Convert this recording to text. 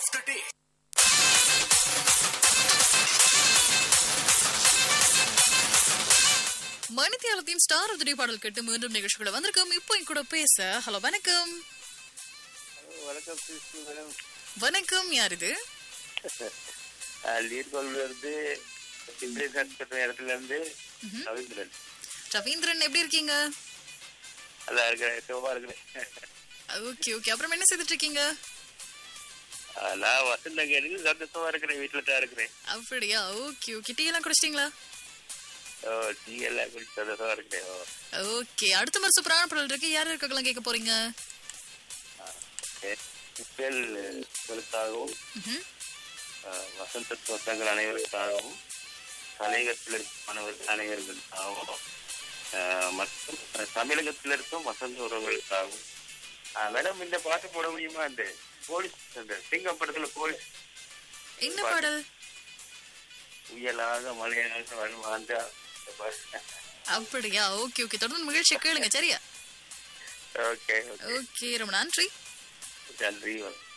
of the day. மணித்தியாலத்தின் star உதிரி பாடல் கேட்டு மீண்டும் நிகழ்ச்சிகளை வந்திருக்கோம் இப்போ என் கூட பேச ஹலோ வணக்கம் வணக்கம் கிருஷ்ணு மேடம் வணக்கம் யார் இது நீர்கொள்ல இருந்து சிந்தேசன் கட்டுற இடத்துல இருந்து ரவீந்திரன் ரவீந்திரன் எப்படி இருக்கீங்க நல்லா இருக்கிறேன் சுகமா இருக்கிறேன் ஓகே ஓகே அப்புறம் என்ன செய்துட்டு இருக்கீங்க ஆ, நான் வசந்த கேட்டு சந்தோஷமா இருக்கிறேன் வீட்டுல தான் இருக்கிறேன் அப்படியா ஓகே ஓகே டீ எல்லாம் குடிச்சிட்டீங்களா ஓ டீ எல்லாம் குடிச்சு சந்தோஷமா இருக்கிறேன் ஓ ஓகே அடுத்த மாதிரி சூப்பரான பாடல் இருக்கு யார் இருக்கலாம் கேட்க போறீங்க புயல் உங்களுக்காகவும் ம்ஹும். ஆ, வசந்த சொந்தங்கள் அனைவருக்காகவும் கலையகத்தில் இருக்கும் மாணவர்கள் அனைவர்களுக்காகவும் ஆ, மற்றும் தமிழகத்தில் இருக்கும் வசந்த உறவுகளுக்காகவும் ஆ, மேடம் இந்த பாட்டு போட முடியுமா இந்த போலீஸ் அந்த சிங்கம் படத்துல போலீஸ் என்ன பாடல் புயலாக மழையாக வரும் அந்த இந்த பாட்டு. அப்படியா ஓகே ஓகே தொடர்ந்து மகிழ்ச்சி கேளுங்க சரியா ஓகே ஓகே ஓகே ரொம்ப நன்றி நன்றி